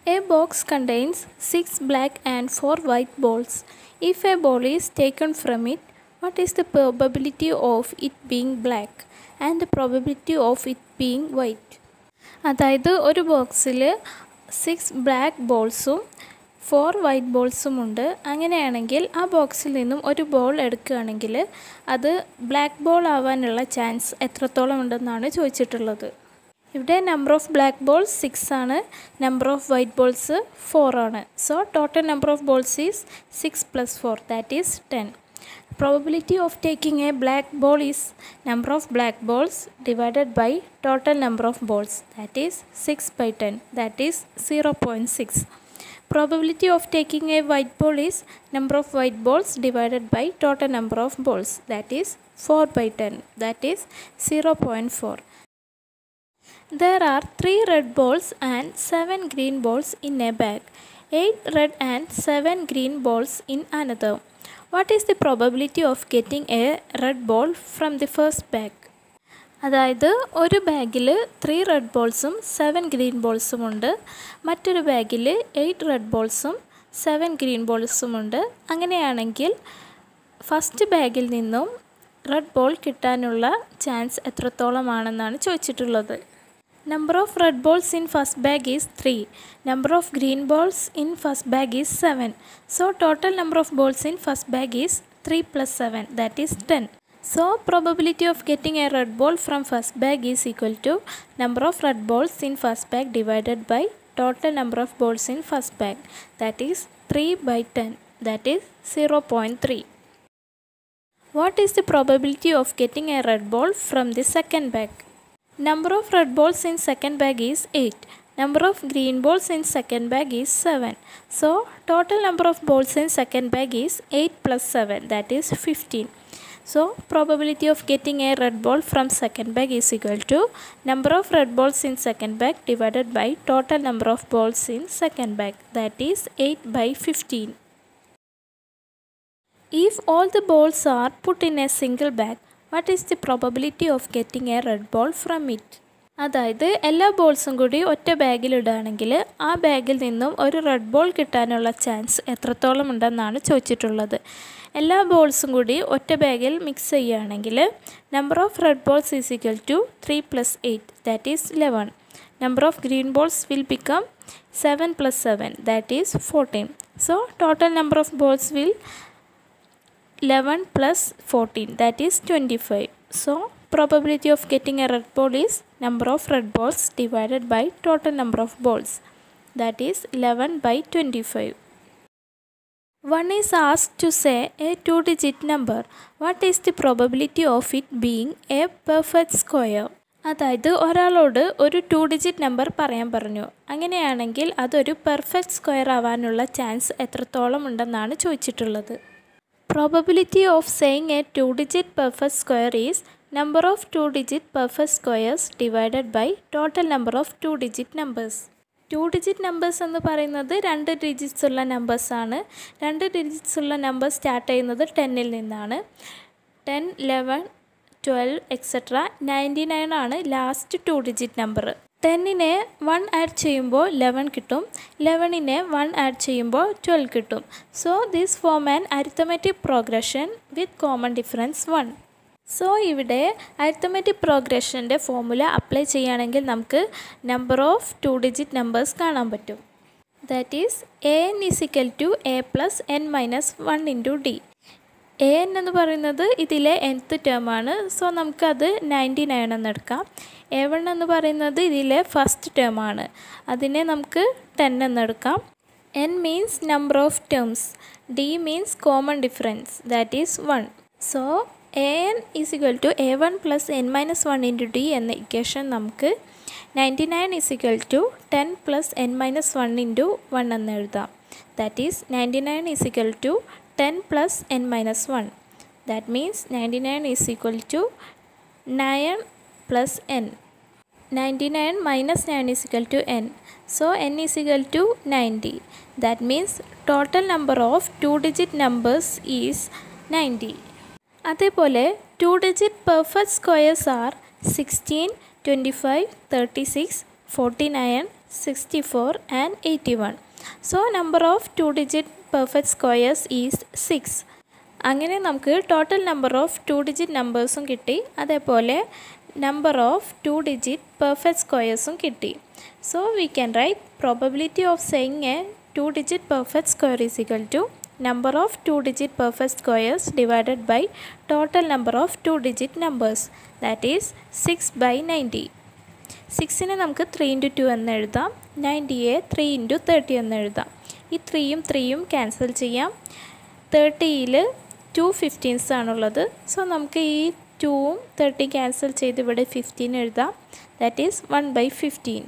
A box contains 6 black and 4 white balls. If a ball is taken from it, what is the probability of it being black and the probability of it being white? അതായത് ഒരു ബോക്സിൽ six black ബോൾസും four white ബോൾസും ഉണ്ട് അങ്ങനെയാണെങ്കിൽ ആ ബോക്സിൽ നിന്നും ഒരു ബോൾ എടുക്കുകയാണെങ്കിൽ അത് ബ്ലാക്ക് ബോൾ ആവാനുള്ള ചാൻസ് എത്രത്തോളം ഉണ്ടെന്നാണ് ചോദിച്ചിട്ടുള്ളത് ഇവിടെ number of black balls six ആണ് number of white balls four ആണ് so total number of balls is six plus four that is ten probability of taking a black ball is number of black balls divided by total number of balls that is 6 by 10 that is 0.6 probability of taking a white ball is number of white balls divided by total number of balls that is 4 by 10 that is 0.4 there are 3 red balls and 7 green balls in a bag 8 red and 7 green balls in another what is the probability of getting a red ball from the first bag അതായത് ഒരു ബാഗിൽ three red ബോൾസും seven green ബോൾസും ഉണ്ട് മറ്റൊരു ബാഗിൽ eight red ബോൾസും seven green ബോൾസും ഉണ്ട് അങ്ങനെയാണെങ്കിൽ ഫസ്റ്റ് ബാഗിൽ നിന്നും റെഡ് ബോൾ കിട്ടാനുള്ള ചാൻസ് എത്രത്തോളമാണെന്നാണ് ചോദിച്ചിട്ടുള്ളത് number of red balls in first bag is three number of green balls in first bag is seven so total number of balls in first bag is three plus seven that is ten So probability of getting a red ball from first bag is equal to number of red balls in first bag divided by total number of balls in first bag that is 3 by 10 that is 0.3. What is the probability of getting a red ball from the second bag? Number of red balls in second bag is 8. Number of green balls in second bag is 7. So total number of balls in second bag is 8 plus 7 that is 15. So probability of getting a red ball from second bag is equal to number of red balls in second bag divided by total number of balls in second bag that is 8 by 15. If all the balls are put in a single bag, what is the probability of getting a red ball from it? അതായത് എല്ലാ ബോൾസും കൂടി ഒറ്റ ബാഗിലിടുകയാണെങ്കിൽ ആ ബാഗിൽ നിന്നും ഒരു red ball കിട്ടാനുള്ള chance എത്രത്തോളം ഉണ്ടെന്നാണ് ചോദിച്ചിട്ടുള്ളത് എല്ലാ ബോൾസും കൂടി ഒറ്റ ബാഗിൽ മിക്സ് ചെയ്യുകയാണെങ്കിൽ number of red balls is equal to three plus eight that is eleven number of green balls will become seven plus seven that is fourteen so total number of balls will eleven plus fourteen that is twenty five so probability of getting a red ball is number of red balls divided by total number of balls that is 11 by 25 one is asked to say a two digit number what is the probability of it being a perfect square അതായത് ഒരാളോട് ഒരു to digit number പറയാൻ പറഞ്ഞു അങ്ങനെയാണെങ്കിൽ അതൊരു perfect square ആവാനുള്ള chance എത്രത്തോളം ഉണ്ടെന്നാണ് ചോദിച്ചിട്ടുള്ളത് probability of saying a two digit perfect square is number of two digit perfect squares divided by total number of two digit numbers two digit numbers എന്ന് പറയുന്നത് രണ്ട് ഡിജിറ്റ്സ് ഉള്ള നമ്പേഴ്സാണ് രണ്ട് ഡിജിറ്റ്സ് ഉള്ള നമ്പർ സ്റ്റാർട്ട് ചെയ്യുന്നത് ടെന്നിൽ നിന്നാണ് ten eleven twelve etcetera ninety nine ആണ് ലാസ്റ്റ് ടു ഡിജിറ്റ് നമ്പർ ടെന്നിനെ വൺ ആഡ് ചെയ്യുമ്പോൾ ലെവൻ കിട്ടും ലെവനിനെ വൺ ആഡ് ചെയ്യുമ്പോൾ ട്വൽവ് കിട്ടും so this form an arithmetic progression with common difference one so ഇവിടെ അരിത്തമെറ്റിക് പ്രോഗ്രഷൻ്റെ ഫോമുല അപ്ലൈ ചെയ്യുകയാണെങ്കിൽ നമുക്ക് number of two digit numbers കാണാൻ പറ്റും that is a n is equal to a plus n minus one into d a n എന്ന് പറയുന്നത് ഇതിലെ nth ടേമാണ് സോ നമുക്കത് നയൻറ്റി നയൻ എന്നെടുക്കാം എ വൺ എന്ന് പറയുന്നത് ഇതിലെ ഫസ്റ്റ് ടേമാണ് അതിനെ നമുക്ക് ടെൻ എന്നെടുക്കാം n means number of terms d means common difference that is one so a n is equal to a one plus n minus one into d എന്ന equation നമുക്ക് ninety nine is equal to ten plus n minus one into one എന്ന് എഴുതാം that is ninety nine is equal to ten plus n minus one that means ninety nine is equal to nine plus n ninety nine minus nine is equal to n so n is equal to ninety that means total number of two digit numbers is ninety അതേപോലെ two digit perfect squares are sixteen twenty five thirty six forty nine sixty four and eighty one so number of two digit perfect squares is six അങ്ങനെ നമുക്ക് total number of two digit നമ്പേഴ്സും കിട്ടി അതേപോലെ number of two digit perfect സ്ക്വയേഴ്സും കിട്ടി so we can write probability of saying a two digit perfect square is equal to number of 2 digit perfect squares divided by total number of 2 digit numbers that is 6 by 90 സിക്സിനെ നമുക്ക് three into two എന്ന് എഴുതാം നയൻറ്റിയെ three into thirty എന്ന് എഴുതാം ഈ ത്രീയും ത്രീയും cancel ചെയ്യാം തേർട്ടിയിൽ ടു ഫിഫ്റ്റീൻസ് ആണുള്ളത് സോ നമുക്ക് ഈ ടൂവും തേർട്ടി ക്യാൻസൽ ചെയ്ത് ഇവിടെ ഫിഫ്റ്റീൻ എഴുതാം that is one by fifteen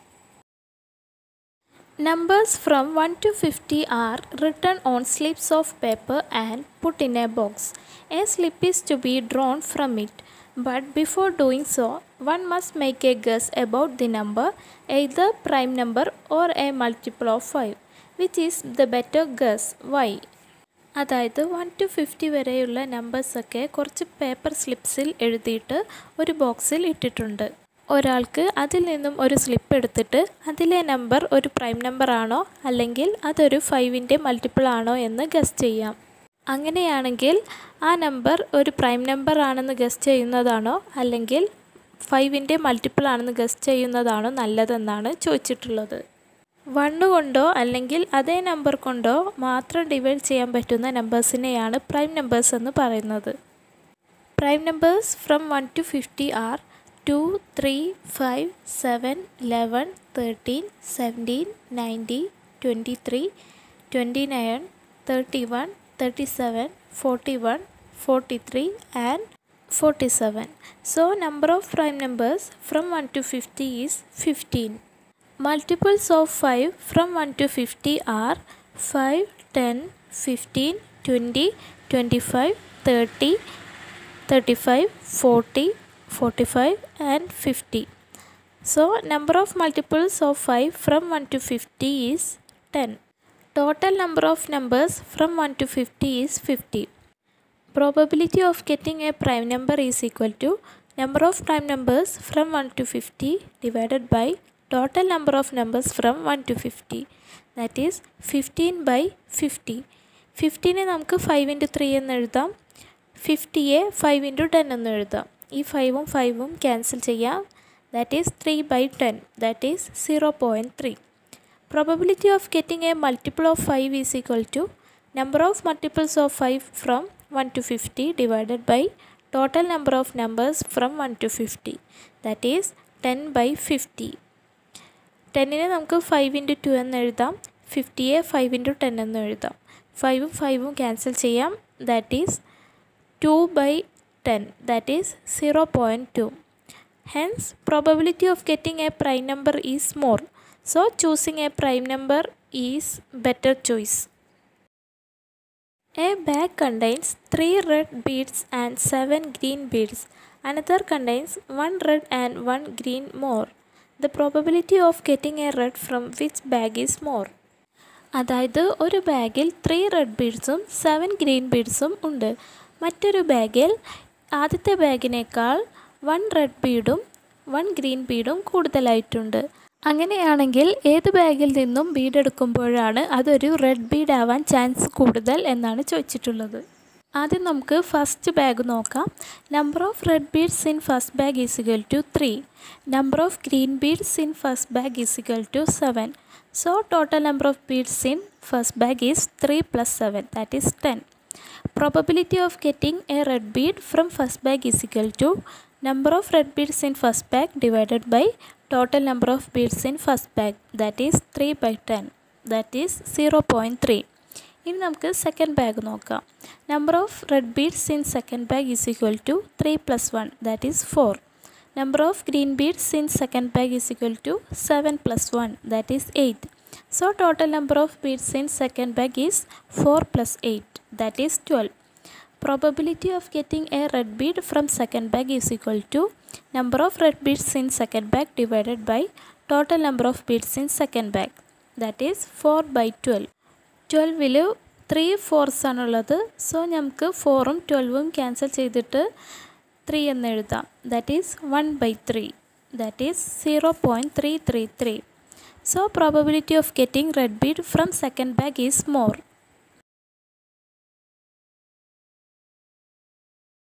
Numbers from 1 to 50 are written on slips of paper and put in a box. A slip is to be drawn from it, but before doing so, one must make a guess about the number, either prime number or a multiple of 5. Which is the better guess? Why? അതായത് one to fifty വരെയുള്ള നമ്പേഴ്സൊക്കെ കുറച്ച് paper സ്ലിപ്സിൽ എഴുതിയിട്ട് ഒരു ബോക്സിൽ ഇട്ടിട്ടുണ്ട് ഒരാൾക്ക് അതിൽ നിന്നും ഒരു സ്ലിപ്പ് എടുത്തിട്ട് അതിലെ നമ്പർ ഒരു പ്രൈം നമ്പർ ആണോ അല്ലെങ്കിൽ അതൊരു ഫൈവിൻ്റെ മൾട്ടിപ്പിൾ ആണോ എന്ന് ഗസ് ചെയ്യാം അങ്ങനെയാണെങ്കിൽ ആ നമ്പർ ഒരു പ്രൈം നമ്പർ ആണെന്ന് ഗസ് ചെയ്യുന്നതാണോ അല്ലെങ്കിൽ ഫൈവിൻ്റെ മൾട്ടിപ്പിൾ ആണെന്ന് ഗസ് ചെയ്യുന്നതാണോ നല്ലതെന്നാണ് ചോദിച്ചിട്ടുള്ളത് വണ്ണ് കൊണ്ടോ അല്ലെങ്കിൽ അതേ നമ്പർ കൊണ്ടോ മാത്രം ഡിവൈഡ് ചെയ്യാൻ പറ്റുന്ന നമ്പേഴ്സിനെയാണ് പ്രൈം നമ്പേഴ്സ് എന്ന് പറയുന്നത് prime numbers from one to fifty are two three five seven eleven thirteen seventeen nineteen twenty three twenty nine thirty one thirty seven forty one forty three and forty seven so number of prime numbers from one to fifty is fifteen Multiples of 5 from 1 to 50 are 5, 10, 15, 20, 25, 30, 35, 40, 45 and 50. So number of multiples of 5 from 1 to 50 is 10. Total number of numbers from 1 to 50 is 50. Probability of getting a prime number is equal to number of prime numbers from 1 to 50 divided by total number of numbers from 1 to 50 that is 15 by 50 ഫിഫ്റ്റീനെ നമുക്ക് five into three എന്ന് എഴുതാം ഫിഫ്റ്റിയെ five into ten എന്ന് എഴുതാം ഈ ഫൈവും ഫൈവും cancel ചെയ്യാം that is three by ten that is zero point three probability of getting a multiple of 5 is equal to number of multiples of 5 from 1 to 50 divided by total number of numbers from 1 to 50 that is 10 by 50 ടെന്നിനെ നമുക്ക് five into two എന്ന് എഴുതാം ഫിഫ്റ്റിയെ five into ten എന്ന് എഴുതാം ഫൈവും ഫൈവും cancel ചെയ്യാം that is two by ten that is zero point two hence probability of getting a prime number is more So choosing a prime number is better choice. A bag contains 3 red beads and 7 green beads. Another contains 1 red and 1 green more. The probability of getting a red from which bag is more? അതായത് ഒരു ബാഗിൽ three red ബീഡ്സും seven green ബീഡ്സും ഉണ്ട് മറ്റൊരു ബാഗിൽ ആദ്യത്തെ ബാഗിനേക്കാൾ വൺ റെഡ് ബീഡും വൺ ഗ്രീൻ ബീഡും കൂടുതലായിട്ടുണ്ട് അങ്ങനെയാണെങ്കിൽ ഏത് ബാഗിൽ നിന്നും ബീഡ് എടുക്കുമ്പോഴാണ് അതൊരു റെഡ് ബീഡ് ആവാൻ ചാൻസ് കൂടുതൽ എന്നാണ് ചോദിച്ചിട്ടുള്ളത് ആദ്യം നമുക്ക് ഫസ്റ്റ് ബാഗ് നോക്കാം number of red beads in first bag is equal to three number of green beads in first bag is equal to seven so total number of beads in first bag is three plus seven that is ten probability of getting a red bead from first bag is equal to number of red beads in first bag divided by total number of beads in first bag that is 3 by 10 that is 0.3 ഇനി നമുക്ക് second bag നോക്കാം number of red beads in second bag is equal to three plus one that is four number of green beads in second bag is equal to seven plus one that is eight So total number of beads in second bag is 4 plus 8 that is 12. Probability of getting a red bead from second bag is equal to number of red beads in second bag divided by total number of beads in second bag that is 4 by 12. 12ൽ three fours ആണുള്ളത് so നമുക്ക് ഫോറും ട്വൽവും cancel ചെയ്തിട്ട് three എന്ന് എഴുതാം that is one by three that is zero point three three three So probability of getting red bead from second bag is more.